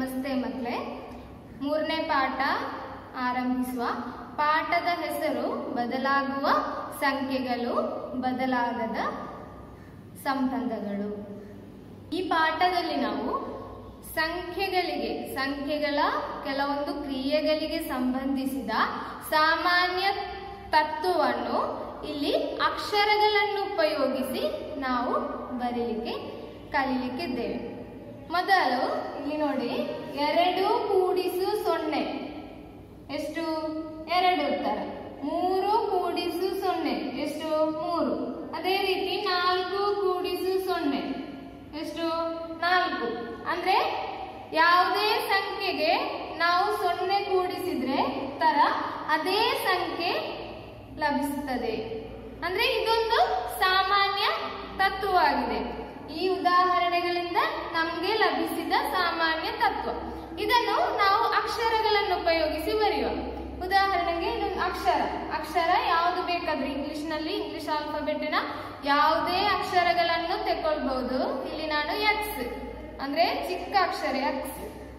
ನಮಸ್ತೆ ಮಕ್ಕಳೇ ಮೂರನೇ ಪಾಠ ಆರಂಭಿಸುವ ಪಾಠದ ಹೆಸರು ಬದಲಾಗುವ ಸಂಖ್ಯೆಗಳು ಬದಲಾಗದ ಸಂಬಂಧಗಳು ಈ ಪಾಠದಲ್ಲಿ ನಾವು ಸಂಖ್ಯೆಗಳಿಗೆ ಸಂಖ್ಯೆಗಳ ಕೆಲವೊಂದು ಕ್ರಿಯೆಗಳಿಗೆ ಸಂಬಂಧಿಸಿದ ಸಾಮಾನ್ಯ ತತ್ವವನ್ನು ಇಲ್ಲಿ ಅಕ್ಷರಗಳನ್ನು ಉಪಯೋಗಿಸಿ ನಾವು ಬರೀಲಿಕ್ಕೆ ಕಲೀಲಿಕ್ಕಿದ್ದೇವೆ ಮೊದಲು ಇಲ್ಲಿ ನೋಡಿ ಎರಡು ಕೂಡಿಸು ಸೊನ್ನೆ ಎಷ್ಟು ಎರಡು ಉತ್ತರ ಮೂರು ಕೂಡಿಸು ಸೊನ್ನೆ ಎಷ್ಟು ಮೂರು ಅದೇ ರೀತಿ ನಾಲ್ಕು ಕೂಡಿಸು ಸೊನ್ನೆ ಎಷ್ಟು ನಾಲ್ಕು ಅಂದ್ರೆ ಯಾವುದೇ ಸಂಖ್ಯೆಗೆ ನಾವು ಸೊನ್ನೆ ಕೂಡಿಸಿದ್ರೆ ಉತ್ತರ ಅದೇ ಸಂಖ್ಯೆ ಲಭಿಸುತ್ತದೆ ಅಂದ್ರೆ ಇದೊಂದು ಸಾಮಾನ್ಯ ತತ್ವವಾಗಿದೆ ಈ ಉದಾಹರಣೆಗಳಿಂದ ನಮಗೆ ಲಭಿಸಿದ ಸಾಮಾನ್ಯ ತತ್ವ ಇದನ್ನು ನಾವು ಅಕ್ಷರಗಳನ್ನು ಉಪಯೋಗಿಸಿ ಬರೆಯುವ ಉದಾಹರಣೆಗೆ ಇದೊಂದು ಅಕ್ಷರ ಅಕ್ಷರ ಯಾವುದು ಬೇಕಾದ್ರೂ ಇಂಗ್ಲಿಷ್ ನಲ್ಲಿ ಇಂಗ್ಲಿಷ್ ಆಲ್ಫಾಬೆಟಿನ ಯಾವುದೇ ಅಕ್ಷರಗಳನ್ನು ತೆಕ್ಕೊಳ್ಬಹುದು ಇಲ್ಲಿ ನಾನು ಎಕ್ಸ್ ಅಂದ್ರೆ ಚಿಕ್ಕ ಅಕ್ಷರ ಎಕ್ಸ್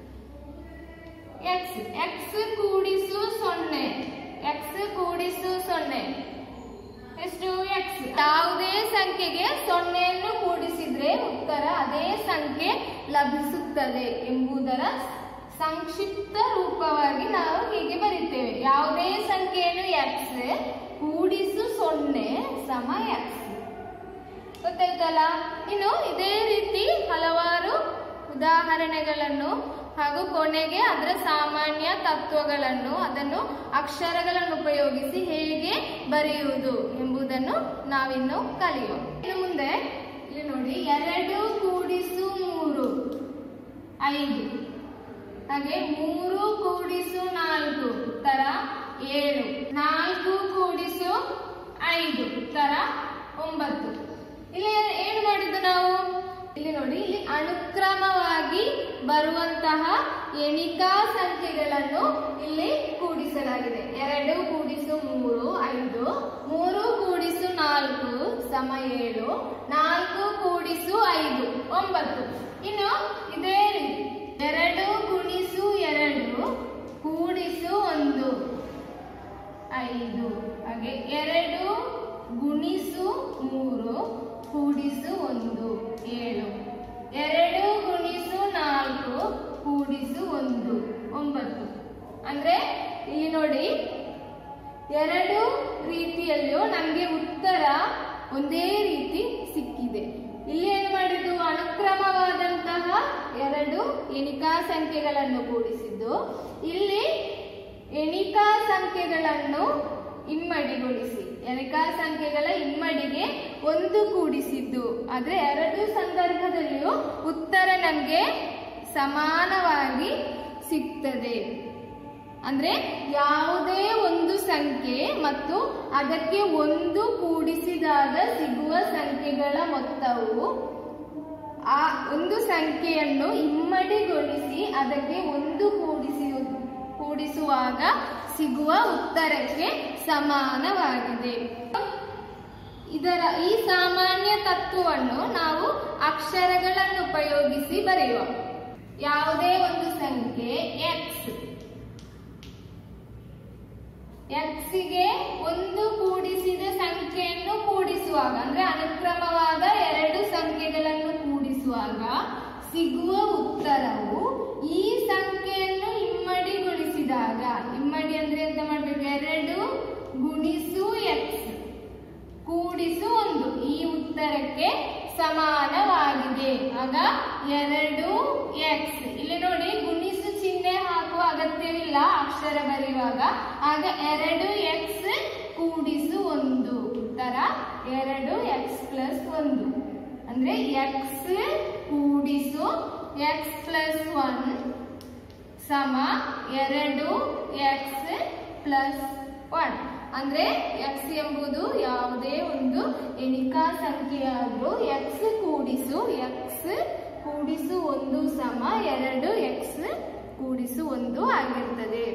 ಎಕ್ಸ್ ಎಕ್ಸ್ ಕೂಡಿಸು ಸೊನ್ನೆ ಎಕ್ಸ್ ಕೂಡಿಸು ಸೊನ್ನೆ ಎಷ್ಟು ಎಕ್ಸ್ ಯಾವುದೇ ಸಂಖ್ಯೆಗೆ ಸೊನ್ನೆಯನ್ನು ಕೂಡಿಸಿದ್ರೆ ಉತ್ತರ ಅದೇ ಸಂಖ್ಯೆ ಲಭಿಸುತ್ತದೆ ಎಂಬುದರ ಸಂಕ್ಷಿಪ್ತ ರೂಪವಾಗಿ ನಾವು ಹೀಗೆ ಬರೀತೇವೆ ಯಾವುದೇ ಸಂಖ್ಯೆಯನ್ನು ಎಕ್ಸ್ ಕೂಡಿಸು ಸೊನ್ನೆ ಸಮ ಎಕ್ಸ್ ಗೊತ್ತಾಯ್ತಲ್ಲ ಇನ್ನು ಇದೇ ರೀತಿ ಹಲವಾರು ಉದಾಹರಣೆಗಳನ್ನು ಹಾಗೂ ಕೊನೆಗೆ ಅದರ ಸಾಮಾನ್ಯ ತತ್ವಗಳನ್ನು ಅದನ್ನು ಅಕ್ಷರಗಳನ್ನು ಉಪಯೋಗಿಸಿ ಹೇಗೆ ಬರೆಯುವುದು ಎಂಬುದನ್ನು ನಾವಿನ್ನು ಕಲಿಯುವ ಇನ್ನು ಮುಂದೆ ಇಲ್ಲಿ ನೋಡಿ ಎರಡು ಕೂಡಿಸು ಮೂರು ಐದು ಹಾಗೆ ಮೂರು ಕೂಡಿಸು ನಾಲ್ಕು ತರ ಏಳು ನಾಲ್ಕು ಕೂಡಿಸು ಐದು ತರ ಒಂಬತ್ತು ಇಲ್ಲಿ ಏನು ಮಾಡಿದ್ದು ನಾವು ಇಲ್ಲಿ ನೋಡಿ ಇಲ್ಲಿ ಅನುಕ್ರಮವಾಗಿ ಬರುವಂತಹ ಎಣಿಕಾ ಸಂಖ್ಯೆಗಳನ್ನು ಇಲ್ಲಿ ಕೂಡಿಸಲಾಗಿದೆ ಎರಡು ಕೂಡಿಸು ಮೂರು ಐದು ಮೂರು ಕೂಡಿಸು ನಾಲ್ಕು ಸಮ ಏಳು ನಾಲ್ಕು ಕೂಡಿಸು ಐದು ಒಂಬತ್ತು ಇನ್ನು ಇದೇ ರೀತಿ ಎರಡು ಗುಣಿಸು ಎರಡು ಕೂಡಿಸು ಒಂದು ಐದು ಹಾಗೆ ಎರಡು ಗುಣಿಸು ಮೂರು ಕೂಡಿಸು ಒಂದು ಏಳು ಎರಡು ಗುಣಿಸು ನಾಲ್ಕು ಕೂಡಿಸು ಒಂದು ಒಂಬತ್ತು ಅಂದ್ರೆ ಇಲ್ಲಿ ನೋಡಿ ಎರಡು ರೀತಿಯಲ್ಲಿಯೂ ನಮಗೆ ಉತ್ತರ ಒಂದೇ ರೀತಿ ಸಿಕ್ಕಿದೆ ಇಲ್ಲಿ ಏನು ಮಾಡಿದ್ದು ಅನುಕ್ರಮವಾದಂತಹ ಎರಡು ಎಣಿಕಾ ಸಂಖ್ಯೆಗಳನ್ನು ಕೂಡಿಸಿದ್ದು ಇಲ್ಲಿ ಎಣಿಕಾ ಸಂಖ್ಯೆಗಳನ್ನು ಇಮ್ಮಡಿಗೊಳಿಸಿ ಎಣಿಕಾ ಸಂಖ್ಯೆಗಳ ಇಮ್ಮಡಿಗೆ ಒಂದು ಕೂಡಿಸಿದ್ದು ಆದ್ರೆ ಎರಡು ಸಂದರ್ಭದಲ್ಲಿಯೂ ಉತ್ತರ ನಮಗೆ ಸಮಾನವಾಗಿ ಸಿಗ್ತದೆ ಅಂದ್ರೆ ಯಾವುದೇ ಒಂದು ಸಂಖ್ಯೆ ಮತ್ತು ಅದಕ್ಕೆ ಒಂದು ಕೂಡಿಸಿದಾಗ ಸಿಗುವ ಸಂಖ್ಯೆಗಳ ಮೊತ್ತವು ಆ ಒಂದು ಸಂಖ್ಯೆಯನ್ನು ಇಮ್ಮಡಿಗೊಳಿಸಿ ಅದಕ್ಕೆ ಒಂದು ಕೂಡಿಸಿ ಕೂಡಿಸುವಾಗ ಸಿಗುವ ಉತ್ತರಕ್ಕೆ ಸಮಾನವಾಗಿದೆ ಇದರ ಈ ಸಾಮಾನ್ಯ ತತ್ವವನ್ನು ನಾವು ಅಕ್ಷರಗಳನ್ನು ಉಪಯೋಗಿಸಿ ಬರೆಯುವ ಯಾವುದೇ ಒಂದು ಸಂಖ್ಯೆ ಎಕ್ಸ್ ಎಕ್ಸ್ಗೆ ಒಂದು ಕೂಡಿಸಿದ ಸಂಖ್ಯೆಯನ್ನು ಕೂಡಿಸುವಾಗ ಅಂದ್ರೆ ಅನುಕ್ರಮವಾದ ಎರಡು ಸಂಖ್ಯೆಗಳನ್ನು ಕೂಡಿಸುವಾಗ ಸಿಗುವ ಉತ್ತರವು ಈ ಸಂಖ್ಯೆಯನ್ನು ಇಮ್ಮಡಿಗೊಳಿಸಿದಾಗ ಇಮ್ಮಡಿ ಅಂದ್ರೆ ಎಂತ ಮಾಡ್ಬೇಕು ಎರಡು ಗುಣಿಸು ಎಕ್ಸ್ ಕೂಡಿಸು ಒಂದು ಈ ಉತ್ತರಕ್ಕೆ ಸಮಾನವಾಗಿದೆ ಆಗ ಎರಡು ಎಕ್ಸ್ ಇಲ್ಲಿ ನೋಡಿ ಗುಣಿಸು ಚಿಹ್ನೆ ಹಾಕುವ ಅಗತ್ಯವಿಲ್ಲ ಅಕ್ಷರ ಬರೆಯುವಾಗ ಆಗ ಎರಡು ಎಕ್ಸ್ ಕೂಡಿಸು ಒಂದು ಉತ್ತರ ಎರಡು ಎಕ್ಸ್ ಪ್ಲಸ್ ಒಂದು ಅಂದ್ರೆ ಎಕ್ಸ್ ಕೂಡಿಸು ಎಕ್ಸ್ ಪ್ಲಸ್ ಒನ್ ಸಮ ಎರಡು ಎಕ್ಸ್ ಪ್ಲಸ್ ಒನ್ ಅಂದ್ರೆ ಎಕ್ಸ್ ಎಂಬುದು ಯಾವುದೇ ಒಂದು ಎಣಿಕಾ ಸಂಖ್ಯೆಯಾದ್ರೂ ಎಕ್ಸ್ ಕೂಡಿಸು ಎಕ್ಸ್ ಕೂಡಿಸು ಒಂದು ಸಮ ಎರಡು ಎಕ್ಸ್ ಕೂಡಿಸು ಒಂದು ಆಗಿರ್ತದೆ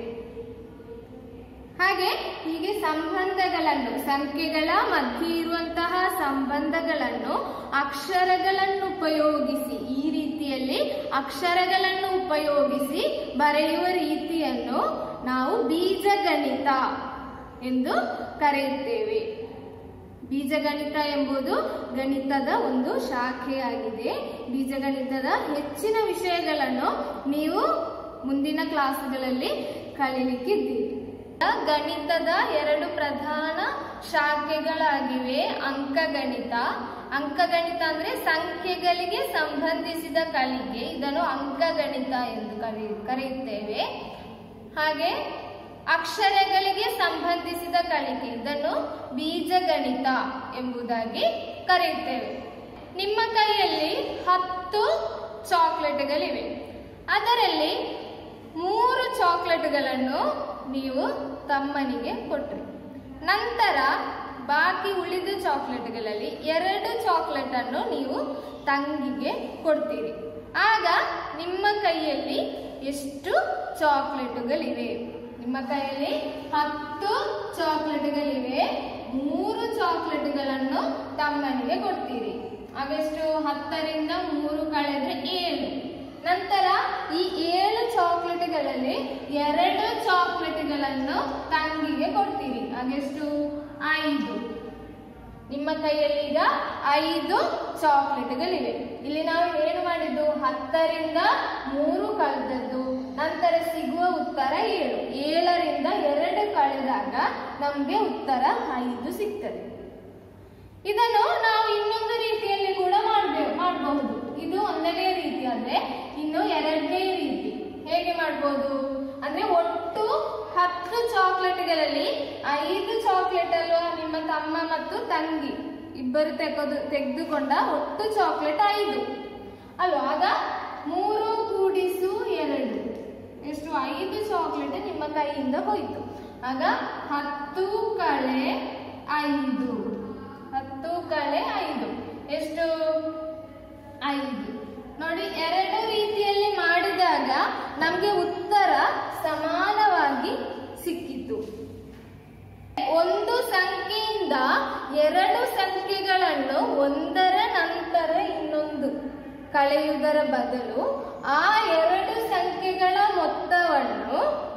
ಹಾಗೆ ಹೀಗೆ ಸಂಬಂಧಗಳನ್ನು ಸಂಖ್ಯೆಗಳ ಮಧ್ಯೆ ಇರುವಂತಹ ಸಂಬಂಧಗಳನ್ನು ಅಕ್ಷರಗಳನ್ನು ಉಪಯೋಗಿಸಿ ಈ ರೀತಿಯ ರೀತಿಯಲ್ಲಿ ಅಕ್ಷರಗಳನ್ನು ಉಪಯೋಗಿಸಿ ಬರೆಯುವ ರೀತಿಯನ್ನು ನಾವು ಬೀಜಗಣಿತ ಎಂದು ಕರೆಯುತ್ತೇವೆ ಬೀಜಗಣಿತ ಎಂಬುದು ಗಣಿತದ ಒಂದು ಶಾಖೆಯಾಗಿದೆ ಬೀಜಗಣಿತದ ಹೆಚ್ಚಿನ ವಿಷಯಗಳನ್ನು ನೀವು ಮುಂದಿನ ಕ್ಲಾಸ್ಗಳಲ್ಲಿ ಕಲಿಲಿಕ್ಕಿದ್ದೀರಿ ಗಣಿತದ ಎರಡು ಪ್ರಧಾನ ಶಾಖೆಗಳಾಗಿವೆ ಅಂಕಗಣಿತ ಅಂಕಗಣಿತ ಅಂದ್ರೆ ಸಂಖ್ಯೆಗಳಿಗೆ ಸಂಬಂಧಿಸಿದ ಕಲಿಕೆ ಇದನ್ನು ಅಂಕಗಣಿತ ಎಂದು ಕರೆ ಕರೆಯುತ್ತೇವೆ ಹಾಗೆ ಅಕ್ಷರಗಳಿಗೆ ಸಂಬಂಧಿಸಿದ ಕಲಿಕೆ ಇದನ್ನು ಬೀಜಗಣಿತ ಎಂಬುದಾಗಿ ಕರೆಯುತ್ತೇವೆ ನಿಮ್ಮ ಕೈಯಲ್ಲಿ ಹತ್ತು ಚಾಕ್ಲೇಟ್ಗಳಿವೆ ಅದರಲ್ಲಿ ಮೂರು ಚಾಕ್ಲೇಟ್ಗಳನ್ನು ನೀವು ತಮ್ಮನಿಗೆ ಕೊಟ್ರಿ ನಂತರ ಬಾಕಿ ಉಳಿದ ಚಾಕ್ಲೇಟ್ಗಳಲ್ಲಿ ಎರಡು ಚಾಕ್ಲೇಟ್ ಅನ್ನು ನೀವು ತಂಗಿಗೆ ಕೊಡ್ತೀರಿ ಆಗ ನಿಮ್ಮ ಕೈಯಲ್ಲಿ ಎಷ್ಟು ಚಾಕ್ಲೇಟುಗಳಿವೆ ನಿಮ್ಮ ಕೈಯಲ್ಲಿ ಹತ್ತು ಚಾಕ್ಲೇಟ್ಗಳಿವೆ ಮೂರು ಚಾಕ್ಲೇಟ್ಗಳನ್ನು ತಮ್ಮನಿಗೆ ಕೊಡ್ತೀರಿ ಅವೆಷ್ಟು ಹತ್ತರಿಂದ ಮೂರು ಕಳೆದ್ರೆ ಏಳು ನಂತರ ಈ ಏಳು ಚಾಕ್ಲೇಟ್ಗಳಲ್ಲಿ ಎರಡು ಚಾಕ್ಲೇಟ್ಗಳನ್ನು ತಂಗಿಗೆ ಕೊಡ್ತೀರಿ ಹಾಗೆಷ್ಟು ಐದು ನಿಮ್ಮ ಕೈಯಲ್ಲಿ ಈಗ ಐದು ಚಾಕ್ಲೇಟ್ಗಳಿವೆ ಇಲ್ಲಿ ನಾವು ಏನು ಮಾಡಿದ್ದು ಹತ್ತರಿಂದ ಮೂರು ಕಳೆದದ್ದು ನಂತರ ಸಿಗುವ ಉತ್ತರ ಏಳು ಏಳರಿಂದ ಎರಡು ಕಳೆದಾಗ ನಮಗೆ ಉತ್ತರ ಐದು ಸಿಗ್ತದೆ ಇದನ್ನು ನಾವು ಇನ್ನೊಂದು ರೀತಿಯಲ್ಲಿ ಕೂಡ ಮಾಡ್ಬೇಕು ಮಾಡಬಹುದು ಇದು ಒಂದನೇ ರೀತಿ ಅಂದ್ರೆ ಇನ್ನು ಎರಡನೇ ರೀತಿ ಹೇಗೆ ಮಾಡ್ಬೋದು ಅಂದ್ರೆ ಒಟ್ಟು ಹತ್ತು ಚಾಕ್ಲೇಟ್ಗಳಲ್ಲಿ ಐದು ಚಾಕ್ಲೇಟ್ ಅಲ್ವಾ ನಿಮ್ಮ ತಮ್ಮ ಮತ್ತು ತಂಗಿ ಇಬ್ಬರು ತೆಗೆದು ತೆಗೆದುಕೊಂಡ ಒಟ್ಟು ಚಾಕ್ಲೇಟ್ ಐದು ಅಲ್ವಾ ಆಗ ಮೂರು ಕೂಡಿಸು ಎರಡು ಎಷ್ಟು ಐದು ಚಾಕ್ಲೇಟ್ ನಿಮ್ಮ ಕೈಯಿಂದ ಹೋಯ್ತು ಆಗ ಹತ್ತು ಕಳೆ ಐದು ಹತ್ತು ಕಳೆ ಐದು ಎಷ್ಟು ಐದು ನೋಡಿ ಎರಡು ರೀತಿಯಲ್ಲಿ ಮಾಡಿದಾಗ ನಮಗೆ ಉತ್ತರ ಸಮಾನವಾಗಿ ಸಿಕ್ಕಿತು ಒಂದು ಸಂಖ್ಯೆಯಿಂದ ಎರಡು ಸಂಖ್ಯೆಗಳನ್ನು ಒಂದರ ನಂತರ ಇನ್ನೊಂದು ಕಳೆಯುವುದರ ಬದಲು ಆ ಎರಡು ಸಂಖ್ಯೆಗಳ ಮೊತ್ತವನ್ನು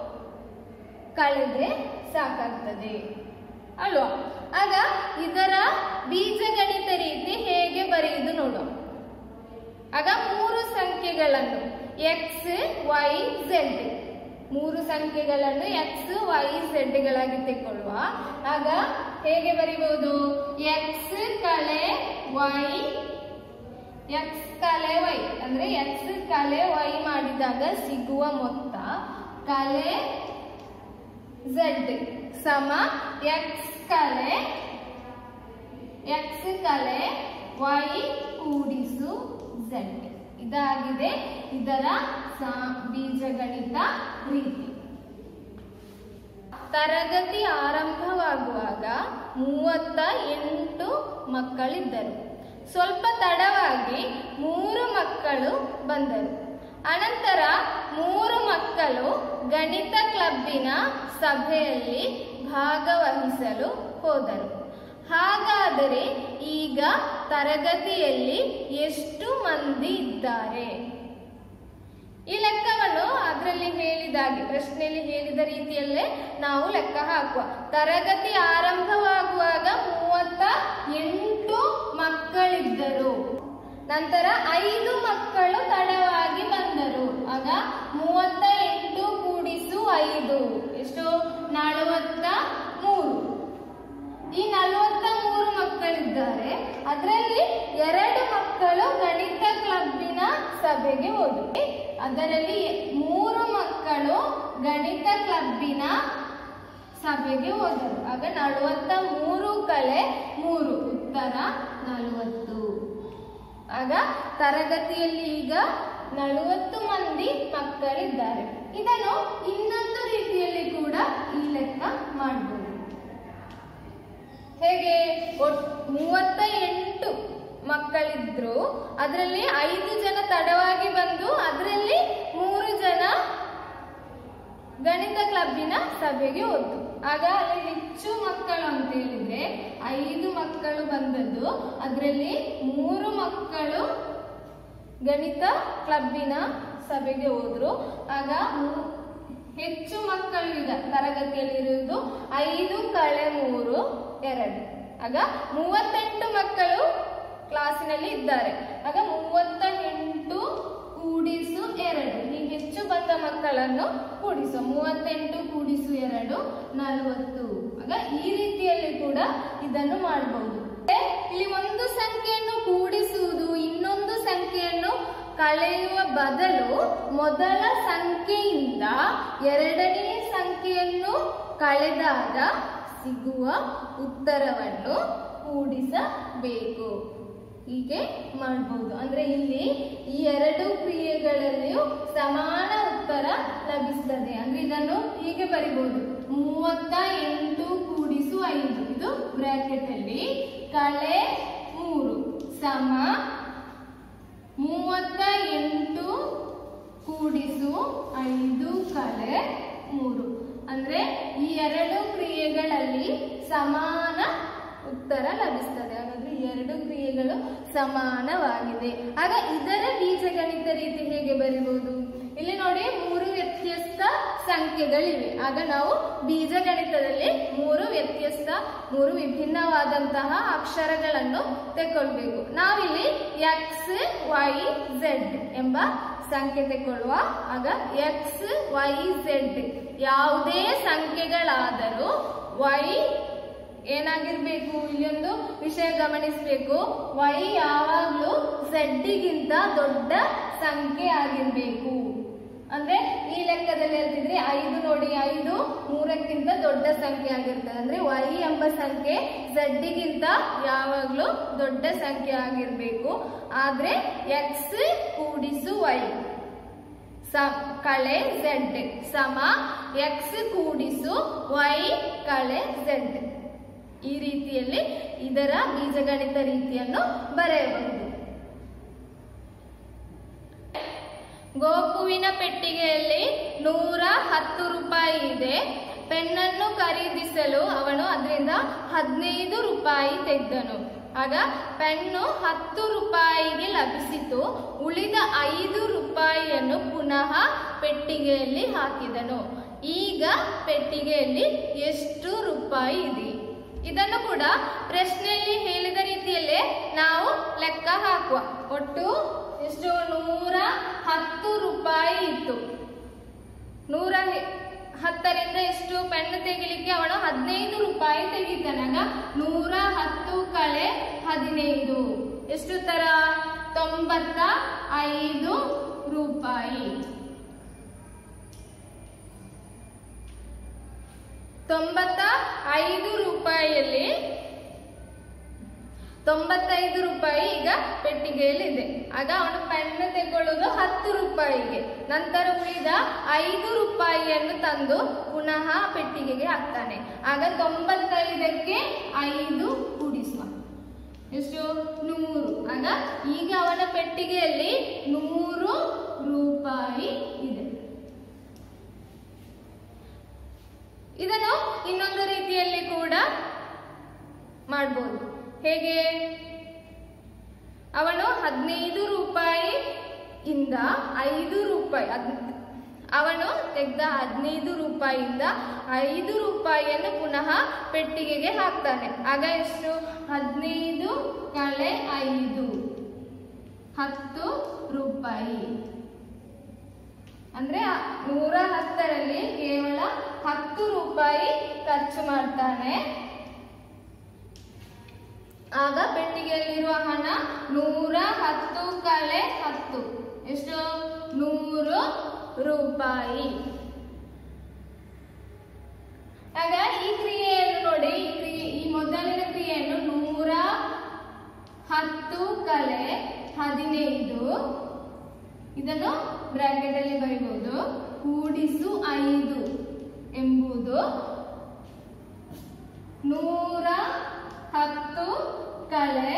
ಕಳೆದ್ರೆ ಸಾಕಾಗ್ತದೆ ಅಲ್ವಾ ಆಗ ಇದರ ಬೀಜಗಣಿತ ರೀತಿ ಹೇಗೆ ಬರೆಯುವುದು ನೋಡುವ ಆಗ ಮೂರು ಸಂಖ್ಯೆಗಳನ್ನು ಎಕ್ಸ್ ವೈ ಝೆಡ್ ಮೂರು ಸಂಖ್ಯೆಗಳನ್ನು ಎಕ್ಸ್ ವೈ ಝೆಡ್ಗಳಾಗಿ ತೆಕ್ಕೊಳ್ಳುವ ಆಗ ಹೇಗೆ ಬರೀಬಹುದು ಎಕ್ಸ್ ಕಳೆ ವೈ ಎಕ್ಸ್ ಕಲೆ ವೈ ಅಂದ್ರೆ ಎಕ್ಸ್ ಕಲೆ ವೈ ಮಾಡಿದಾಗ ಸಿಗುವ ಮೊತ್ತ ಕಲೆ ಝೆಡ್ ಸಮ ಎಕ್ಸ್ ಕಲೆ ಎಕ್ಸ್ ಕಲೆ ವೈ ಕೂಡಿಸು ಝೆಡ್ ಇದಾಗಿದೆ ಇದರ ಸಾ- ಬೀಜಗಣಿತ ರೀತಿ ತರಗತಿ ಆರಂಭವಾಗುವಾಗ ಮೂವತ್ತ ಎಂಟು ಮಕ್ಕಳಿದ್ದರು ಸ್ವಲ್ಪ ತಡವಾಗಿ ಮೂರು ಮಕ್ಕಳು ಬಂದರು ಅನಂತರ ಮೂರು ಮಕ್ಕಳು ಗಣಿತ ಕ್ಲಬ್ಬಿನ ಸಭೆಯಲ್ಲಿ ಭಾಗವಹಿಸಲು ಹೋದರು ಹಾಗಾದರೆ ಈಗ ತರಗತಿಯಲ್ಲಿ ಎಷ್ಟು ಮಂದಿ ಇದ್ದಾರೆ ಈ ಲೆಕ್ಕವನ್ನು ಅದರಲ್ಲಿ ಹೇಳಿದಾಗೆ ಪ್ರಶ್ನೆಯಲ್ಲಿ ಹೇಳಿದ ರೀತಿಯಲ್ಲೇ ನಾವು ಲೆಕ್ಕ ಹಾಕುವ ತರಗತಿ ಆರಂಭವಾಗುವಾಗ ಮೂವತ್ತ ಎಂಟು ಮಕ್ಕಳಿದ್ದರು ನಂತರ ಐದು ಮಕ್ಕಳು ತಡವಾಗಿ ಬಂದರು ಆಗ ಮೂವತ್ತ ಎಂಟು ಕೂಡಿಸು ಐದು ಎಷ್ಟು ನಲವತ್ತ ಮೂರು ಈ ನಲವತ್ತ ಮೂರು ಮಕ್ಕಳಿದ್ದಾರೆ ಅದರಲ್ಲಿ ಎರಡು ಮಕ್ಕಳು ಗಣಿತ ಕ್ಲಬ್ಬಿನ ಸಭೆಗೆ ಹೋದರು ಅದರಲ್ಲಿ ಮೂರು ಮಕ್ಕಳು ಗಣಿತ ಕ್ಲಬ್ಬಿನ ಸಭೆಗೆ ಹೋದರು ಆಗ ನಲವತ್ತ ಮೂರು ಕಳೆ ಮೂರು ಉತ್ತರ ನಲವತ್ತು ಆಗ ತರಗತಿಯಲ್ಲಿ ಈಗ ನಲವತ್ತು ಮಂದಿ ಮಕ್ಕಳಿದ್ದಾರೆ ಇದನ್ನು ಇನ್ನೊಂದು ರೀತಿಯಲ್ಲಿ ಕೂಡ ಈ ಲೆಕ್ಕ ಮಾಡಬಹುದು ಹೇಗೆ ಒಟ್- ಮೂವತ್ತ ಎಂಟು ಮಕ್ಕಳಿದ್ರು ಅದರಲ್ಲಿ ಐದು ಜನ ತಡವಾಗಿ ಬಂದು ಅದರಲ್ಲಿ ಮೂರು ಜನ ಗಣಿತ ಕ್ಲಬ್ಬಿನ ಸಭೆಗೆ ಹೋದ್ರು ಆಗ ಅಲ್ಲಿ ಹೆಚ್ಚು ಮಕ್ಕಳು ಅಂತ ಹೇಳಿದ್ರೆ ಐದು ಮಕ್ಕಳು ಬಂದದ್ದು ಅದರಲ್ಲಿ ಮೂರು ಮಕ್ಕಳು ಗಣಿತ ಕ್ಲಬ್ಬಿನ ಸಭೆಗೆ ಹೋದ್ರು ಆಗ ಮೂ- ಹೆಚ್ಚು ಮಕ್ಕಳು ಈಗ ತರಗತಿಯಲ್ಲಿರುವುದು ಐದು ಕಳೆ ಮೂರು ಎರಡು ಆಗ ಮೂವತ್ತೆಂಟು ಮಕ್ಕಳು ಕ್ಲಾಸಿನಲ್ಲಿ ಇದ್ದಾರೆ ಆಗ ಮೂವತ್ತ ಎಂಟು ಕೂಡಿಸು ಎರಡು ಹೀಗೆ ಹೆಚ್ಚು ಬಂದ ಮಕ್ಕಳನ್ನು ಕೂಡಿಸು ಮೂವತ್ತೆಂಟು ಕೂಡಿಸು ಎರಡು ನಲವತ್ತು ಆಗ ಈ ರೀತಿಯಲ್ಲಿ ಕೂಡ ಇದನ್ನು ಮಾಡಬಹುದು ಇಲ್ಲಿ ಒಂದು ಸಂಖ್ಯೆಯನ್ನು ಕೂಡಿಸುವುದು ಇನ್ನೊಂದು ಸಂಖ್ಯೆಯನ್ನು ಕಳೆಯುವ ಬದಲು ಮೊದಲ ಸಂಖ್ಯೆಯಿಂದ ಎರಡನೇ ಸಂಖ್ಯೆಯನ್ನು ಕಳೆದಾಗ ಸಿಗುವ ಉತ್ತರವನ್ನು ಕೂಡಿಸಬೇಕು ಹೀಗೆ ಮಾಡಬಹುದು ಅಂದ್ರೆ ಇಲ್ಲಿ ಈ ಎರಡು ಕ್ರಿಯೆಗಳಲ್ಲಿಯೂ ಸಮಾನ ಉತ್ತರ ಲಭಿಸ್ತದೆ ಅಂದ್ರೆ ಇದನ್ನು ಹೀಗೆ ಬರಿಬಹುದು ಮೂವತ್ತ ಎಂಟು ಕೂಡಿಸು ಐದು ಇದು ಬ್ರಾಕೆಟ್ ಅಲ್ಲಿ ಕಳೆ ಮೂರು ಸಮ ಮೂವತ್ತ ಎಂಟು ಕೂಡಿಸು ಐದು ಕಳೆ ಮೂರು ಅಂದ್ರೆ ಈ ಎರಡು ಕ್ರಿಯೆಗಳಲ್ಲಿ ಸಮಾನ ಉತ್ತರ ಲಭಿಸ್ತದೆ ಹಾಗಾದ್ರೆ ಈ ಎರಡು ಕ್ರಿಯೆಗಳು ಸಮಾನವಾಗಿದೆ ಆಗ ಇದರ ಬೀಜಗಣಿತ ರೀತಿ ಹೇಗೆ ಬರೀಬಹುದು ಇಲ್ಲಿ ನೋಡಿ ಮೂರು ವ್ಯತ್ಯಸ್ತ ಸಂಖ್ಯೆಗಳಿವೆ ಆಗ ನಾವು ಬೀಜಗಣಿತದಲ್ಲಿ ಮೂರು ವ್ಯತ್ಯಸ್ತ ಮೂರು ವಿಭಿನ್ನವಾದಂತಹ ಅಕ್ಷರಗಳನ್ನು ತೆಕ್ಕೊಳ್ಬೇಕು ನಾವಿಲ್ಲಿ ಎಕ್ಸ್ ವೈ ಝೆಡ್ ಎಂಬ ಸಂಖ್ಯೆ ತೆಕ್ಕೊಳ್ಳುವ ಆಗ ಎಕ್ಸ್ ವೈ ಝೆಡ್ ಯಾವುದೇ ಸಂಖ್ಯೆಗಳಾದರೂ ವೈ ಏನಾಗಿರ್ಬೇಕು ಇಲ್ಲೊಂದು ವಿಷಯ ಗಮನಿಸಬೇಕು ವೈ ಯಾವಾಗ್ಲೂ ಝಡ್ಡಿಗಿಂತ ದೊಡ್ಡ ಸಂಖ್ಯೆ ಆಗಿರ್ಬೇಕು ಅಂದ್ರೆ ಈ ಲೆಕ್ಕದಲ್ಲಿ ಹೇಳ್ತಿದ್ರೆ ಐದು ನೋಡಿ ಐದು ಮೂರಕ್ಕಿಂತ ದೊಡ್ಡ ಸಂಖ್ಯೆ ಆಗಿರ್ತದೆ ಅಂದ್ರೆ ವೈ ಎಂಬ ಸಂಖ್ಯೆ ಝಡ್ಡಿಗಿಂತ ಯಾವಾಗ್ಲೂ ದೊಡ್ಡ ಸಂಖ್ಯೆ ಆಗಿರ್ಬೇಕು ಆದ್ರೆ ಎಕ್ಸ್ ಕೂಡಿಸು ವೈ ಸ ಕಳೆ ಝೆಡ್ ಸಮ ಎಕ್ಸ್ ಕೂಡಿಸು ವೈ ಕಳೆ ಝೆಡ್ ಈ ರೀತಿಯಲ್ಲಿ ಇದರ ಬೀಜಗಣಿತ ರೀತಿಯನ್ನು ಬರೆಯಬಹುದು ಗೋಪುವಿನ ಪೆಟ್ಟಿಗೆಯಲ್ಲಿ ನೂರ ಹತ್ತು ರೂಪಾಯಿ ಇದೆ ಪೆನ್ನನ್ನು ಖರೀದಿಸಲು ಅವನು ಅದರಿಂದ ಹದಿನೈದು ರೂಪಾಯಿ ತೆಗೆದನು ಆಗ ಪೆನ್ನು ಹತ್ತು ರೂಪಾಯಿಗೆ ಲಭಿಸಿತು ಉಳಿದ ಐದು ರೂಪಾಯಿಯನ್ನು ಪುನಃ ಪೆಟ್ಟಿಗೆಯಲ್ಲಿ ಹಾಕಿದನು ಈಗ ಪೆಟ್ಟಿಗೆಯಲ್ಲಿ ಎಷ್ಟು ರೂಪಾಯಿ ಇದೆ ಇದನ್ನು ಕೂಡ ಪ್ರಶ್ನೆಯಲ್ಲಿ ಹೇಳಿದ ರೀತಿಯಲ್ಲೇ ನಾವು ಲೆಕ್ಕ ಹಾಕುವ ಒಟ್ಟು ಎಷ್ಟು ನೂರ ಹತ್ತು ರೂಪಾಯಿ ಇತ್ತು ನೂರ ಹೆ- ಹತ್ತರಿಂದ ಎಷ್ಟು ಪೆನ್ ತೆಗಿಲಿಕ್ಕೆ ಅವನು ಹದಿನೈದು ರೂಪಾಯಿ ತೆಗಿತಾನಾಗ ನೂರ ಹತ್ತು ಕಳೆ ಹದಿನೈದು ಎಷ್ಟು ತರ ತೊಂಬತ್ತ ಐದು ರೂಪಾಯಿ ತೊಂಬತ್ತ ಐದು ರೂಪಾಯಿಯಲ್ಲಿ ತೊಂಬತ್ತೈದು ರೂಪಾಯಿ ಈಗ ಪೆಟ್ಟಿಗೆಯಲ್ಲಿ ಇದೆ ಆಗ ಅವನು ಪೆನ್ ತೆಗೊಳ್ಳೋದು ಹತ್ತು ರೂಪಾಯಿಗೆ ನಂತರ ಉಳಿದ ಐದು ರೂಪಾಯಿಯನ್ನು ತಂದು ಪುನಃ ಪೆಟ್ಟಿಗೆಗೆ ಹಾಕ್ತಾನೆ ಆಗ ತೊಂಬತ್ತೈದಕ್ಕೆ ಐದು ಕೂಡಿಸುವ ಎಷ್ಟು ನೂರು ಆಗ ಈಗ ಅವನ ಪೆಟ್ಟಿಗೆಯಲ್ಲಿ ನೂರು ರೂಪಾಯಿ ಇದೆ ಇದನ್ನು ಇನ್ನೊಂದು ರೀತಿಯಲ್ಲಿ ಕೂಡ ಮಾಡ್ಬೋದು ಹೇಗೆ ಅವನು ಹದಿನೈದು ರೂಪಾಯಿ ಇಂದ ಐದು ರೂಪಾಯಿ ಅದ್- ಅವನು ತೆಗೆದ ಹದಿನೈದು ರೂಪಾಯಿಯಿಂದ ಐದು ರೂಪಾಯಿಯನ್ನು ಪುನಃ ಪೆಟ್ಟಿಗೆಗೆ ಹಾಕ್ತಾನೆ ಆಗ ಎಷ್ಟು ಹದಿನೈದು ಕಳೆ ಐದು ಹತ್ತು ರೂಪಾಯಿ ಅಂದ್ರೆ ಆ ನೂರ ಹತ್ತರಲ್ಲಿ ಕೇವಲ ಹತ್ತು ರೂಪಾಯಿ ಖರ್ಚು ಮಾಡ್ತಾನೆ ಆಗ ಪೆಟ್ಟಿಗೆಯಲ್ಲಿರುವ ಹಣ ನೂರ ಹತ್ತು ಕಳೆ ಹತ್ತು ಎಷ್ಟು ನೂರು ರೂಪಾಯಿ ಆಗ ಈ ಕ್ರಿಯೆಯನ್ನು ನೋಡಿ ಈ ಕ್ರಿಯೆ ಈ ಮೊದಲಿನ ಕ್ರಿಯೆಯನ್ನು ನೂರ ಹತ್ತು ಕಲೆ ಹದಿನೈದು ಇದನ್ನು ಬ್ರಾಕೆಟ್ ಅಲ್ಲಿ ಬರೀಬಹುದು ಕೂಡಿಸು ಐದು ಎಂಬುದು ನೂರ ಹತ್ತು ಕಳೆ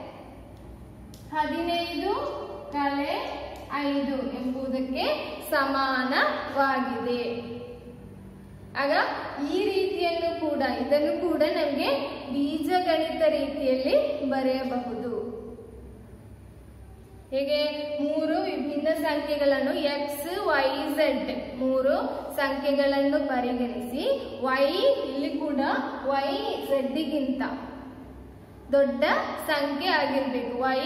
ಹದಿನೈದು ಕಳೆ ಐದು ಎಂಬುದಕ್ಕೆ ಸಮಾನವಾಗಿದೆ ಆಗ ಈ ರೀತಿಯನ್ನು ಕೂಡ ಇದನ್ನು ಕೂಡ ನಮಗೆ ಬೀಜಗಣಿತ ರೀತಿಯಲ್ಲಿ ಬರೆಯಬಹುದು ಹೇಗೆ ಮೂರು ವಿಭಿನ್ನ ಸಂಖ್ಯೆಗಳನ್ನು ಎಕ್ಸ್ ವೈ ಝೆಡ್ ಮೂರು ಸಂಖ್ಯೆಗಳನ್ನು ಪರಿಗಣಿಸಿ ವೈ ಇಲ್ಲಿ ಕೂಡ ವೈ ಝೆಡ್ಗಿಂತ ದೊಡ್ಡ ಸಂಖ್ಯೆ ಆಗಿರ್ಬೇಕು ವೈ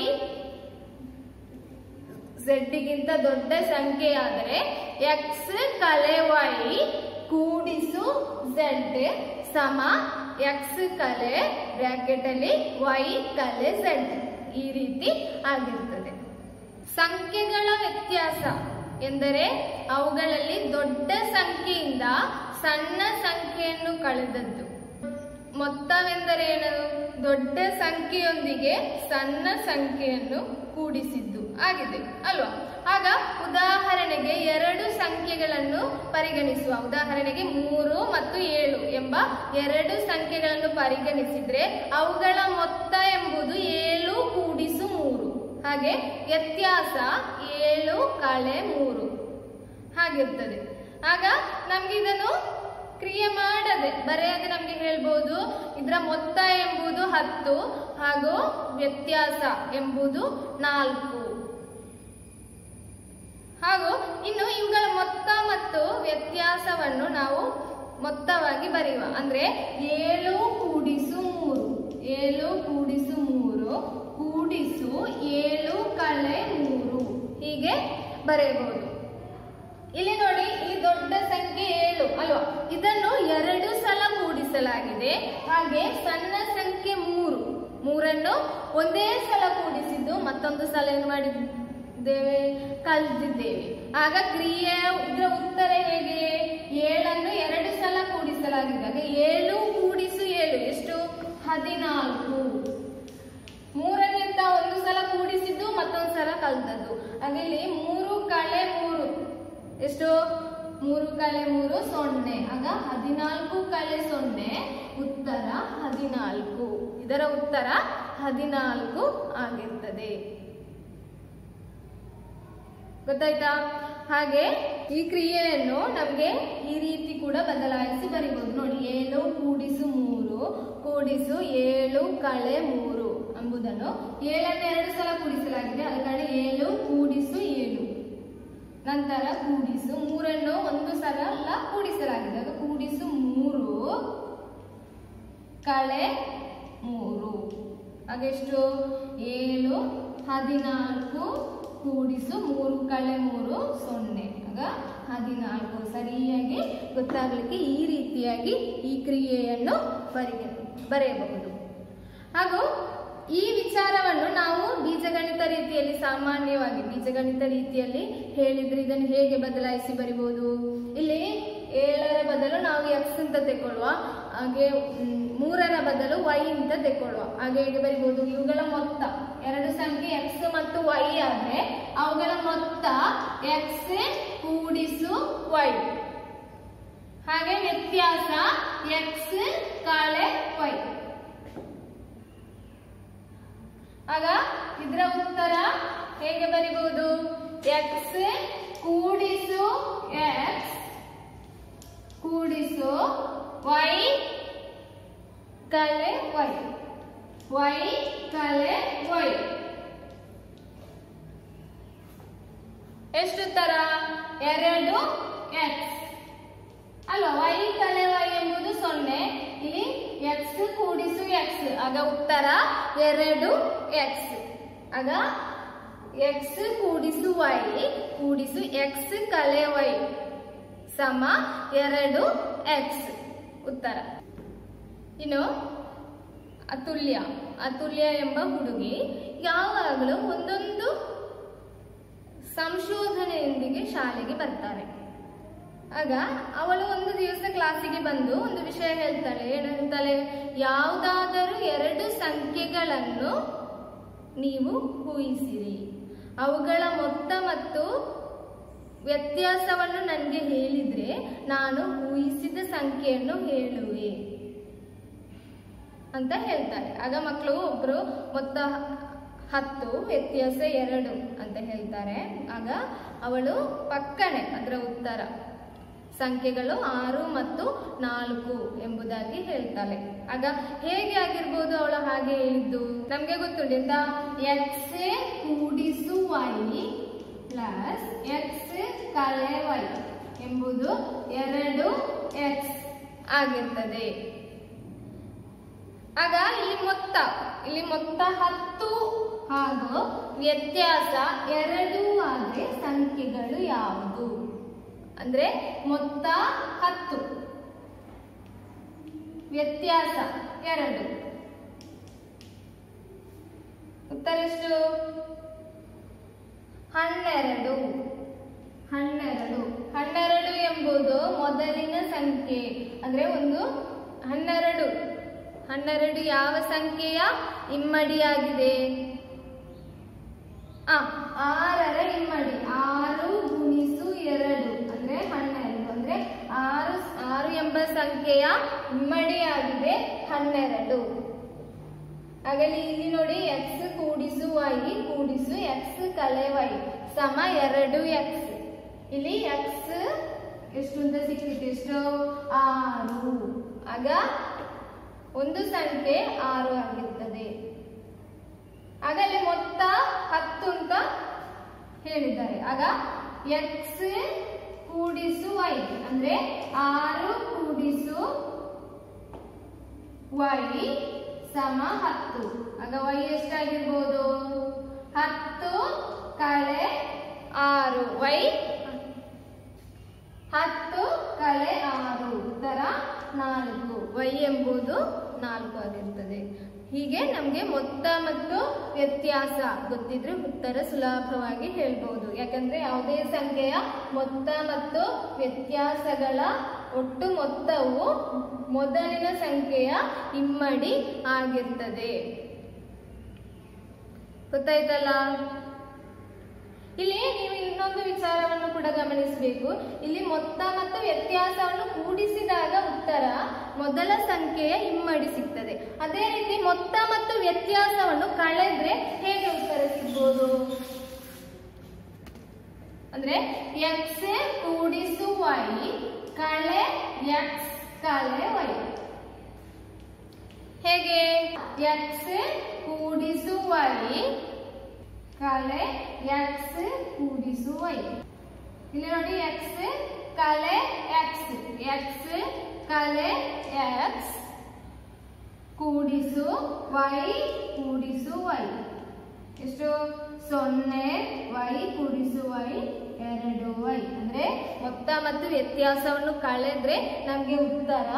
ಝೆಡ್ಗಿಂತ ದೊಡ್ಡ ಸಂಖ್ಯೆ ಆದರೆ ಎಕ್ಸ್ ಕಲೆ ವೈ ಕೂಡಿಸು ಝೆಡ್ ಸಮ ಎಕ್ಸ್ ಕಲೆ ಬ್ರಾಕೆಟ್ ಅಲ್ಲಿ ವೈ ಕಲೆ ಝೆಡ್ ಈ ರೀತಿ ಆಗಿರ್ತದೆ ಸಂಖ್ಯೆಗಳ ವ್ಯತ್ಯಾಸ ಎಂದರೆ ಅವುಗಳಲ್ಲಿ ದೊಡ್ಡ ಸಂಖ್ಯೆಯಿಂದ ಸಣ್ಣ ಸಂಖ್ಯೆಯನ್ನು ಕಳೆದದ್ದು ಮೊತ್ತವೆಂದರೆ ಏನು ದೊಡ್ಡ ಸಂಖ್ಯೆಯೊಂದಿಗೆ ಸಣ್ಣ ಸಂಖ್ಯೆಯನ್ನು ಕೂಡಿಸಿದ್ದು ಆಗಿದೆ ಅಲ್ವಾ ಆಗ ಉದಾಹರಣೆಗೆ ಎರಡು ಸಂಖ್ಯೆಗಳನ್ನು ಪರಿಗಣಿಸುವ ಉದಾಹರಣೆಗೆ ಮೂರು ಮತ್ತು ಏಳು ಎಂಬ ಎರಡು ಸಂಖ್ಯೆಗಳನ್ನು ಪರಿಗಣಿಸಿದ್ರೆ ಅವುಗಳ ಮೊತ್ತ ಎಂಬುದು ಏಳು ಕೂಡಿಸು ಮೂರು ಹಾಗೆ ವ್ಯತ್ಯಾಸ ಏಳು ಕಳೆ ಮೂರು ಹಾಗಿರ್ತದೆ ಆಗ ನಮ್ಗೆ ಇದನ್ನು ಕ್ರಿಯೆ ಮಾಡದೆ ಬರೆಯದೆ ನಮ್ಗೆ ಹೇಳ್ಬೋದು ಇದರ ಮೊತ್ತ ಎಂಬುದು ಹತ್ತು ಹಾಗೂ ವ್ಯತ್ಯಾಸ ಎಂಬುದು ನಾಲ್ಕು ಹಾಗೂ ಇನ್ನು ಇವುಗಳ ಮೊತ್ತ ಮತ್ತು ವ್ಯತ್ಯಾಸವನ್ನು ನಾವು ಮೊತ್ತವಾಗಿ ಬರೆಯುವ ಅಂದ್ರೆ ಏಳು ಕೂಡಿಸು ಮೂರು ಏಳು ಕೂಡಿಸು ಮೂರು ಕೂಡಿಸು ಏಳು ಕಳೆ ಮೂರು ಹೀಗೆ ಬರೆಯಬಹುದು ಇಲ್ಲಿ ನೋಡಿ ಇಲ್ಲಿ ದೊಡ್ಡ ಸಂಖ್ಯೆ ಏಳು ಅಲ್ವಾ ಇದನ್ನು ಎರಡು ಸಲ ಕೂಡಿಸಲಾಗಿದೆ ಹಾಗೆ ಸಣ್ಣ ಸಂಖ್ಯೆ ಮೂರು ಮೂರನ್ನು ಒಂದೇ ಸಲ ಕೂಡಿಸಿದ್ದು ಮತ್ತೊಂದು ಸಲ ಏನು ಮಾಡಿದ್ದೇವೆ ಕಳೆದಿದ್ದೇವೆ ಆಗ ಕ್ರಿಯೆ ಇದರ ಉತ್ತರ ಹೇಗೆ ಏಳನ್ನು ಎರಡು ಸಲ ಕೂಡಿಸಲಾಗಿದೆ ಆಗ ಏಳು ಕೂಡಿಸು ಏಳು ಎಷ್ಟು ಹದಿನಾಲ್ಕು ಮೂರನ್ನಿಂದ ಒಂದು ಸಲ ಕೂಡಿಸಿದ್ದು ಮತ್ತೊಂದು ಸಲ ಕಲ್ತದ್ದು ಹಾಗೆ ಇಲ್ಲಿ ಮೂರು ಕಳೆ ಮೂರು ಎಷ್ಟು ಮೂರು ಕಳೆ ಮೂರು ಸೊನ್ನೆ ಆಗ ಹದಿನಾಲ್ಕು ಕಳೆ ಸೊನ್ನೆ ಉತ್ತರ ಹದಿನಾಲ್ಕು ಇದರ ಉತ್ತರ ಹದಿನಾಲ್ಕು ಆಗಿರ್ತದೆ ಗೊತ್ತಾಯ್ತಾ ಹಾಗೆ ಈ ಕ್ರಿಯೆಯನ್ನು ನಮಗೆ ಈ ರೀತಿ ಕೂಡ ಬದಲಾಯಿಸಿ ಬರಿಬಹುದು ನೋಡಿ ಏಳು ಕೂಡಿಸು ಮೂರು ಕೂಡಿಸು ಏಳು ಕಳೆ ಮೂರು ಎಂಬುದನ್ನು ಏಳನ್ನು ಎರಡು ಸಲ ಕೂಡಿಸಲಾಗಿದೆ ಅದ ಕಾರಣ ಏಳು ಕೂಡಿಸು ಏಳು ನಂತರ ಕೂಡಿಸು ಮೂರನ್ನು ಒಂದು ಸಲ ಅಲ್ಲ ಕೂಡಿಸಲಾಗಿದೆ ಅದು ಕೂಡಿಸು ಮೂರು ಕಳೆ ಮೂರು ಹಾಗೆಷ್ಟು ಏಳು ಹದಿನಾಲ್ಕು ಕೂಡಿಸು ಮೂರು ಕಳೆ ಮೂರು ಸೊನ್ನೆ ಆಗ ಹದಿನಾಲ್ಕು ಸರಿಯಾಗಿ ಗೊತ್ತಾಗಲಿಕ್ಕೆ ಈ ರೀತಿಯಾಗಿ ಈ ಕ್ರಿಯೆಯನ್ನು ಪರಿಗ ಬರೆಯಬಹುದು ಹಾಗೂ ಈ ವಿಚಾರವನ್ನು ನಾವು ಬೀಜಗಣಿತ ರೀತಿಯಲ್ಲಿ ಸಾಮಾನ್ಯವಾಗಿ ಬೀಜಗಣಿತ ರೀತಿಯಲ್ಲಿ ಹೇಳಿದ್ರೆ ಇದನ್ನು ಹೇಗೆ ಬದಲಾಯಿಸಿ ಬರಿಬಹುದು ಇಲ್ಲಿ ಏಳರ ಬದಲು ನಾವು ಎಕ್ಸ್ ಅಂತ ತೆಕ್ಕೊಳ್ಳುವ ಹಾಗೆ ಮ್, ಮೂರರ ಬದಲು ವೈ ಅಂತ ತೆಕ್ಕೊಳ್ಳುವ ಹಾಗೆ ಹೇಗೆ ಬರಿಬಹುದು ಇವುಗಳ ಮೊತ್ತ ಎರಡು ಸಂಖ್ಯೆ ಎಕ್ಸ್ ಮತ್ತು ವೈ ಆದ್ರೆ ಅವುಗಳ ಮೊತ್ತ ಎಕ್ಸ್ ಕೂಡಿಸು ವೈ ಹಾಗೆ ವ್ಯತ್ಯಾಸ ಎಕ್ಸ್ ಕಳೆ ವೈ ಆಗ ಇದರ ಉತ್ತರ ಹೇಗೆ ಬರಿಬಹುದು ಎಕ್ಸ್ ಕೂಡಿಸು ಎಕ್ಸ್ ಕೂಡಿಸು ವೈ ಕಲೆ ವೈ ವೈ ಕಲೆ ವೈ ಎಷ್ಟು ಉತ್ತರ ಎರಡು ಎಕ್ಸ್ ಅಲ್ವಾ ವೈ ಕಲೆ ವೈ ಎಂಬುದು ಸೊನ್ನೆ ಇಲ್ಲಿ ಎಕ್ಸ್ ಕೂಡಿಸು ಎಕ್ಸ್ ಆಗ ಉತ್ತರ ಎರಡು ಎಕ್ಸ್ ಆಗ ಎಕ್ಸ್ ಕೂಡಿಸು ವೈ ಕೂಡಿಸು ಎಕ್ಸ್ ಕಲೆ ವೈ ಸಮ ಎರಡು ಎಕ್ಸ್ ಉತ್ತರ ಇನ್ನು ಅತುಲ್ಯ ಅತುಲ್ಯ ಎಂಬ ಹುಡುಗಿ ಯಾವಾಗಲೂ ಒಂದೊಂದು ಸಂಶೋಧನೆಯೊಂದಿಗೆ ಶಾಲೆಗೆ ಬರ್ತಾಳೆ ಆಗ ಅವಳು ಒಂದು ದಿವಸ ಕ್ಲಾಸಿಗೆ ಬಂದು ಒಂದು ವಿಷಯ ಹೇಳ್ತಾಳೆ ಏನು ಹೇಳ್ತಾಳೆ ಯಾವುದಾದರೂ ಎರಡು ಸಂಖ್ಯೆಗಳನ್ನು ನೀವು ಊಹಿಸಿರಿ ಅವುಗಳ ಮೊತ್ತ ಮತ್ತು ವ್ಯತ್ಯಾಸವನ್ನು ನನಗೆ ಹೇಳಿದ್ರೆ ನಾನು ಊಹಿಸಿದ ಸಂಖ್ಯೆಯನ್ನು ಹೇಳುವೆ ಅಂತ ಹೇಳ್ತಾರೆ ಆಗ ಮಕ್ಕಳು ಒಬ್ರು ಮೊತ್ತ ಹತ್ತು ವ್ಯತ್ಯಾಸ ಎರಡು ಅಂತ ಹೇಳ್ತಾರೆ ಆಗ ಅವಳು ಪಕ್ಕನೆ ಅದರ ಉತ್ತರ ಸಂಖ್ಯೆಗಳು ಆರು ಮತ್ತು ನಾಲ್ಕು ಎಂಬುದಾಗಿ ಹೇಳ್ತಾಳೆ ಆಗ ಹೇಗೆ ಆಗಿರ್ಬೋದು ಅವಳು ಹಾಗೆ ಹೇಳಿದ್ದು ನಮ್ಗೆ ಗೊತ್ತುಂಟ ಎಕ್ಸ್ ಕೂಡಿಸು ವೈ ಪ್ಲಸ್ ಎಕ್ಸ್ ಕಳೆ ವೈ ಎಂಬುದು ಎರಡು ಎಕ್ಸ್ ಆಗಿರ್ತದೆ ಆಗ ಇಲ್ಲಿ ಮೊತ್ತ ಇಲ್ಲಿ ಮೊತ್ತ ಹತ್ತು ಹಾಗೂ ವ್ಯತ್ಯಾಸ ಎರಡು ಆದ್ರೆ ಸಂಖ್ಯೆಗಳು ಯಾವುದು ಅಂದ್ರೆ ಮೊತ್ತ ಹತ್ತು ವ್ಯತ್ಯಾಸ ಎರಡು ಉತ್ತರ ಎಷ್ಟು ಹನ್ನೆರಡು ಹನ್ನೆರಡು ಹನ್ನೆರಡು ಎಂಬುದು ಮೊದಲಿನ ಸಂಖ್ಯೆ ಅಂದ್ರೆ ಒಂದು ಹನ್ನೆರಡು ಹನ್ನೆರಡು ಯಾವ ಸಂಖ್ಯೆಯ ಇಮ್ಮಡಿಯಾಗಿದೆ ಆ ಆರರ ಇಮ್ಮಡಿ ಆರು ಗುಣಿಸು ಎರಡು ಅಂದ್ರೆ ಹನ್ನೆರಡು ಅಂದ್ರೆ ಆರು ಆರು ಎಂಬ ಸಂಖ್ಯೆಯ ಇಮ್ಮಡಿಯಾಗಿದೆ ಹನ್ನೆರಡು ಹಾಗಾಗಿ ಇಲ್ಲಿ ನೋಡಿ ಎಕ್ಸ್ ಕೂಡಿಸು ವೈ ಕೂಡಿಸು ಎಕ್ಸ್ ಕಲೆ ವೈ ಸಮ ಎರಡು ಎಕ್ಸ್ ಇಲ್ಲಿ ಎಕ್ಸ್ ಎಷ್ಟು ಅಂತ ಸಿಕ್ಕಿತ್ತು ಎಷ್ಟು ಆರು ಆಗ ಒಂದು ಸಂಖ್ಯೆ ಆರು ಆಗಿರ್ತದೆ ಆಗ ಅಲ್ಲಿ ಮೊತ್ತ ಹತ್ತು ಅಂತ ಹೇಳಿದ್ದಾರೆ ಆಗ ಎಕ್ಸ್ ಕೂಡಿಸು ವೈ ಅಂದ್ರೆ ಆರು ಕೂಡಿಸು ವೈ ಸಮ ಹತ್ತು ಆಗ ವೈ ಎಷ್ಟಾಗಿರ್ಬೋದು ಹತ್ತು ಕಳೆ ಆರು ವೈ ಹತ್ತು ಕಳೆ ಆರು ಉತ್ತರ ನಾಲ್ಕು ವೈ ಎಂಬುದು ನಾಲ್ಕು ಆಗಿರ್ತದೆ ಹೀಗೆ ನಮಗೆ ಮೊತ್ತ ಮತ್ತು ವ್ಯತ್ಯಾಸ ಗೊತ್ತಿದ್ರೆ ಉತ್ತರ ಸುಲಭವಾಗಿ ಹೇಳ್ಬಹುದು ಯಾಕಂದ್ರೆ ಯಾವುದೇ ಸಂಖ್ಯೆಯ ಮೊತ್ತ ಮತ್ತು ವ್ಯತ್ಯಾಸಗಳ ಒಟ್ಟು ಮೊತ್ತವು ಮೊದಲಿನ ಸಂಖ್ಯೆಯ ಇಮ್ಮಡಿ ಆಗಿರ್ತದೆ ಗೊತ್ತಾಯ್ತಲ್ಲ ಇಲ್ಲಿ ನೀವು ಇನ್ನೊಂದು ವಿಚಾರವನ್ನು ಕೂಡ ಗಮನಿಸಬೇಕು ಇಲ್ಲಿ ಮೊತ್ತ ಮತ್ತು ವ್ಯತ್ಯಾಸವನ್ನು ಕೂಡಿಸಿದಾಗ ಉತ್ತರ ಮೊದಲ ಸಂಖ್ಯೆಯ ಇಮ್ಮಡಿ ಸಿಗ್ತದೆ ಅದೇ ರೀತಿ ಮೊತ್ತ ಮತ್ತು ವ್ಯತ್ಯಾಸವನ್ನು ಕಳೆದ್ರೆ ಹೇಗೆ ಉತ್ತರ ಸಿಗ್ಬೋದು ಅಂದ್ರೆ ಎಕ್ಸ್ ಕೂಡಿಸು ವೈ ಕಳೆ ಎಕ್ಸ್ ಕಳೆ ವೈ ಹೇಗೆ ಎಕ್ಸ್ ಕೂಡಿಸು ವೈ ಕಲೆ ಎಕ್ಸ್ ಕೂಡಿಸು ವೈ ಇಲ್ಲಿ ನೋಡಿ ಎಕ್ಸ್ ಕಲೆ ಎಕ್ಸ್ ಎಕ್ಸ್ ಕಲೆ ಎಕ್ಸ್ ಕೂಡಿಸು ವೈ ಕೂಡಿಸು ವೈ ಎಷ್ಟು ಸೊನ್ನೆ ವೈ ಕೂಡಿಸು ವೈ ಎರಡು ವೈ ಅಂದ್ರೆ ಮೊತ್ತ ಮತ್ತು ವ್ಯತ್ಯಾಸವನ್ನು ಕಳೆದ್ರೆ ನಮಗೆ ಉತ್ತರ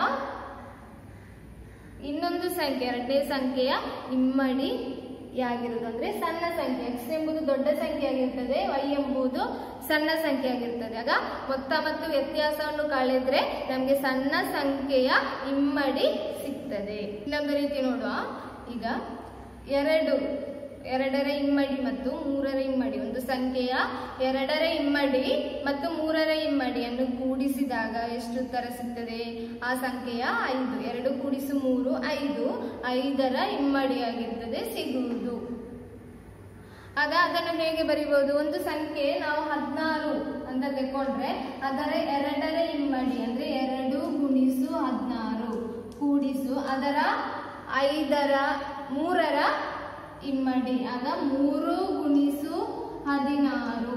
ಇನ್ನೊಂದು ಸಂಖ್ಯೆ ಎರಡನೇ ಸಂಖ್ಯೆಯ ಇಮ್ಮಡಿ ಯಾಗಿರುವುದು ಅಂದ್ರೆ ಸಣ್ಣ ಸಂಖ್ಯೆ ಎಕ್ಸ್ ಎಂಬುದು ದೊಡ್ಡ ಸಂಖ್ಯೆ ಆಗಿರ್ತದೆ ವೈ ಎಂಬುದು ಸಣ್ಣ ಸಂಖ್ಯೆ ಆಗಿರ್ತದೆ ಆಗ ಮೊತ್ತ ಮತ್ತು ವ್ಯತ್ಯಾಸವನ್ನು ಕಳೆದ್ರೆ ನಮಗೆ ಸಣ್ಣ ಸಂಖ್ಯೆಯ ಇಮ್ಮಡಿ ಸಿಗ್ತದೆ ಇನ್ನೊಂದು ರೀತಿ ನೋಡುವ ಈಗ ಎರಡು ಎರಡರ ಇಮ್ಮಡಿ ಮತ್ತು ಮೂರರ ಇಮ್ಮಡಿ ಒಂದು ಸಂಖ್ಯೆಯ ಎರಡರ ಇಮ್ಮಡಿ ಮತ್ತು ಮೂರರ ಇಮ್ಮಡಿಯನ್ನು ಕೂಡಿಸಿದಾಗ ಎಷ್ಟು ಉತ್ತರ ಸಿಗ್ತದೆ ಆ ಸಂಖ್ಯೆಯ ಐದು ಎರಡು ಕೂಡಿಸು ಮೂರು ಐದು ಐದರ ಇಮ್ಮಡಿಯಾಗಿರ್ತದೆ ಸಿಗುವುದು ಆಗ ಅದನ್ನು ಹೇಗೆ ಬರಿಬಹುದು ಒಂದು ಸಂಖ್ಯೆ ನಾವು ಹದಿನಾರು ಅಂತ ತೆಕೊಂಡ್ರೆ ಅದರ ಎರಡರ ಇಮ್ಮಡಿ ಅಂದ್ರೆ ಎರಡು ಗುಣಿಸು ಹದಿನಾರು ಕೂಡಿಸು ಅದರ ಐದರ ಮೂರರ ಇಮ್ಮಡಿ ಆಗ ಮೂರು ಗುಣಿಸು ಹದಿನಾರು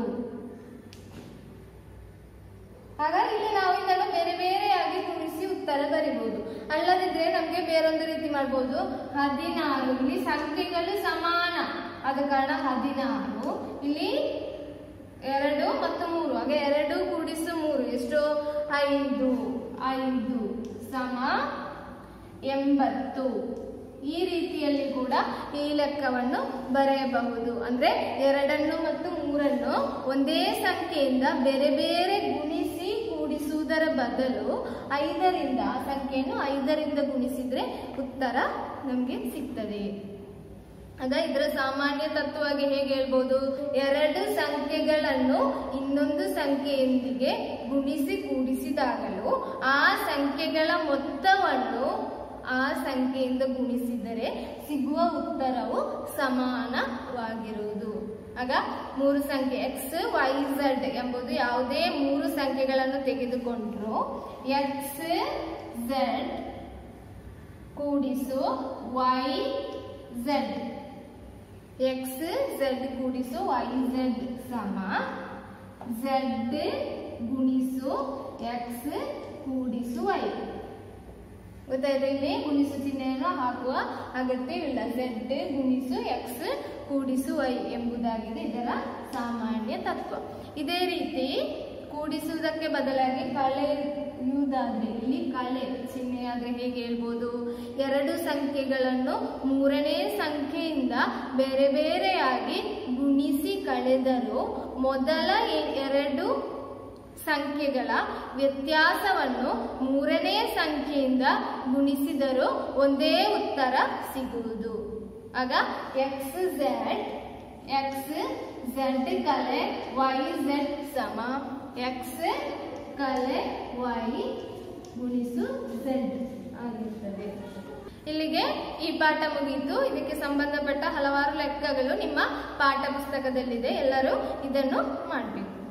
ಆಗ ಇಲ್ಲಿ ನಾವು ಇದನ್ನು ಬೇರೆ ಬೇರೆಯಾಗಿ ಗುಣಿಸಿ ಉತ್ತರ ಬರಿಬಹುದು ಅಲ್ಲದಿದ್ರೆ ನಮಗೆ ಬೇರೊಂದು ರೀತಿ ಮಾಡ್ಬೋದು ಹದಿನಾರು ಇಲ್ಲಿ ಸಂಖ್ಯೆಗಳು ಸಮಾನ ಆದ ಕಾರಣ ಹದಿನಾರು ಇಲ್ಲಿ ಎರಡು ಮತ್ತು ಮೂರು ಹಾಗೆ ಎರಡು ಕೂಡಿಸು ಮೂರು ಎಷ್ಟು ಐದು ಐದು ಸಮ ಎಂಬತ್ತು ಈ ರೀತಿಯಲ್ಲಿ ಕೂಡ ಈ ಲೆಕ್ಕವನ್ನು ಬರೆಯಬಹುದು ಅಂದ್ರೆ ಎರಡನ್ನು ಮತ್ತು ಮೂರನ್ನು ಒಂದೇ ಸಂಖ್ಯೆಯಿಂದ ಬೇರೆ ಬೇರೆ ಗುಣಿಸಿ ಕೂಡಿಸುವುದರ ಬದಲು ಐದರಿಂದ ಆ ಸಂಖ್ಯೆಯನ್ನು ಐದರಿಂದ ಗುಣಿಸಿದ್ರೆ ಉತ್ತರ ನಮಗೆ ಸಿಗ್ತದೆ ಆಗ ಇದರ ಸಾಮಾನ್ಯ ತತ್ವವಾಗಿ ಹೇಗೆ ಹೇಳ್ಬೋದು ಎರಡು ಸಂಖ್ಯೆಗಳನ್ನು ಇನ್ನೊಂದು ಸಂಖ್ಯೆಯೊಂದಿಗೆ ಗುಣಿಸಿ ಕೂಡಿಸಿದಾಗಲೂ ಆ ಸಂಖ್ಯೆಗಳ ಮೊತ್ತವನ್ನು ಆ ಸಂಖ್ಯೆಯಿಂದ ಗುಣಿಸಿದರೆ ಸಿಗುವ ಉತ್ತರವು ಸಮಾನವಾಗಿರುವುದು ಆಗ ಮೂರು ಸಂಖ್ಯೆ ಎಕ್ಸ್ ವೈ ಝಡ್ ಎಂಬುದು ಯಾವುದೇ ಮೂರು ಸಂಖ್ಯೆಗಳನ್ನು ತೆಗೆದುಕೊಂಡ್ರು ಎಕ್ಸ್ ಝಡ್ ಕೂಡಿಸು ವೈ ಝಡ್ ಎಕ್ಸ್ ಝಡ್ ಕೂಡಿಸು ವೈ ಝಡ್ ಸಮ ಝಡ್ ಗುಣಿಸು ಎಕ್ಸ್ ಕೂಡಿಸು ವೈ ಗೊತ್ತಾಯ್ತಾ ಇಲ್ಲಿ ಗುಣಿಸು ಚಿಹ್ನೆಯನ್ನು ಹಾಕುವ ಅಗತ್ಯವಿಲ್ಲ ಝಡ್ ಗುಣಿಸು ಎಕ್ಸ್ ಕೂಡಿಸು ವೈ ಎಂಬುದಾಗಿದೆ ಇದರ ಸಾಮಾನ್ಯ ತತ್ವ ಇದೇ ರೀತಿ ಕೂಡಿಸುವುದಕ್ಕೆ ಬದಲಾಗಿ ಕಳೆಯುವುದಾದ್ರೆ ಇಲ್ಲಿ ಕಳೆ ಚಿಹ್ನೆ ಆದ್ರೆ ಹೇಗೆ ಹೇಳ್ಬೋದು ಎರಡು ಸಂಖ್ಯೆಗಳನ್ನು ಮೂರನೇ ಸಂಖ್ಯೆಯಿಂದ ಬೇರೆ ಬೇರೆಯಾಗಿ ಗುಣಿಸಿ ಕಳೆದರೂ ಮೊದಲ ಎ- ಎರಡು ಸಂಖ್ಯೆಗಳ ವ್ಯತ್ಯಾಸವನ್ನು ಮೂರನೇ ಸಂಖ್ಯೆಯಿಂದ ಗುಣಿಸಿದರೂ ಒಂದೇ ಉತ್ತರ ಸಿಗುವುದು ಆಗ ಎಕ್ಸ್ ಝೆಡ್ ಎಕ್ಸ್ ಝೆಡ್ ಕಲೆ ವೈ ಝೆಡ್ ಸಮ ಎಕ್ಸ್ ಕಲೆ ವೈ ಗುಣಿಸು ಝೆಡ್ ಆಗಿರ್ತದೆ ಇಲ್ಲಿಗೆ ಈ ಪಾಠ ಮುಗಿಯಿತು ಇದಕ್ಕೆ ಸಂಬಂಧಪಟ್ಟ ಹಲವಾರು ಲೆಕ್ಕಗಳು ನಿಮ್ಮ ಪಾಠ ಪುಸ್ತಕದಲ್ಲಿದೆ ಎಲ್ಲರೂ ಇದನ್ನು ಮಾಡಬೇಕು